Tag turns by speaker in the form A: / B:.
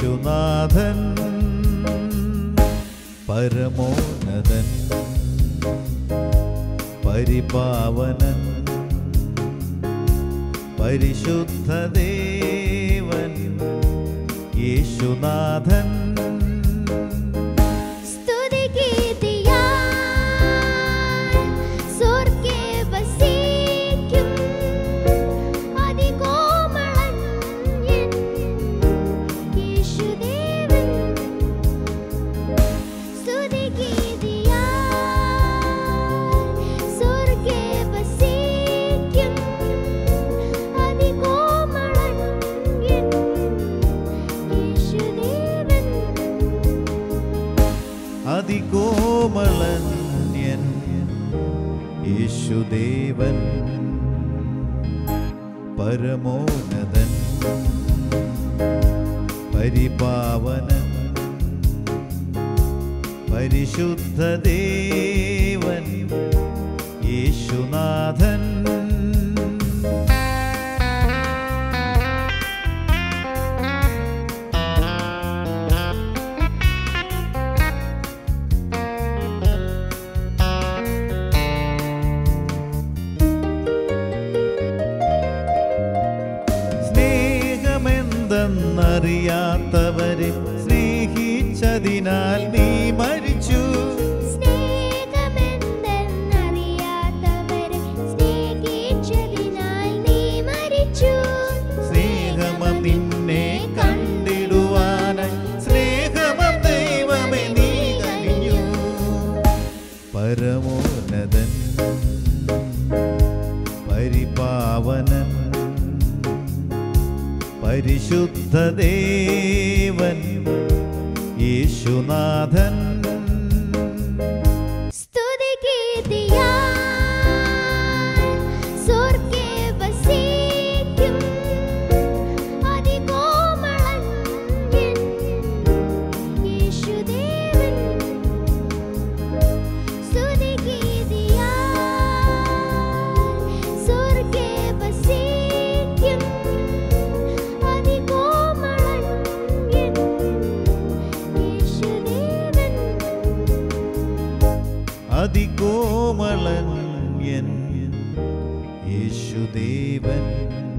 A: യേശുനാഥൻ പരമോന്നതൻ പരിപാവനൻ പരിശുദ്ധദേവൻ യേശുനാഥൻ
B: സ്തുതിഗീതിയാൽ സ്വർഗ്ഗേ വസിക്കും അതികോമളൻ എൻ യേശുദേവൻ. സ്തുതിഗീതിയാൽ സ്വർഗ്ഗേ വസിക്കും അതികോമളൻ എൻ യേശുദേവൻ.
A: അതികോമളന്യൻ യേശുദേവൻ പരമോന്നതൻ പരിപാവനൻ പരിശുദ്ധദേവൻ യേശുനാഥൻ സ്നേഹമെന്തെന്നറിയാത്തവരെ സ്നേഹിച്ചതിനാൽ നീ മരിച്ചു
B: സ്നേഹമെന്തെന്നറിയാത്തവരെ സ്നേഹിച്ചതിനാൽ നീ മരിച്ചു.
A: സ്നേഹമം നിന്നെ കണ്ടിടുവാനായി സ്നേഹമം ദൈവമേ നീ കനിഞ്ഞു പരമോന്നതൻ പരിപാവനൻ പരിശുദ്ധദേവൻ യേശുനാഥൻ
B: സ്തുതിഗീതിയാൽ സ്വർഗ്ഗേ വസിക്കും അതികോമളൻ എൻ യേശുദേവൻ. സ്തുതിഗീതിയാൽ സ്വർഗ്ഗേ വസിക്കും അതികോമളൻ എൻ യേശുദേവൻ.
A: അതികോമളൻ എൻ യേശുദേവൻ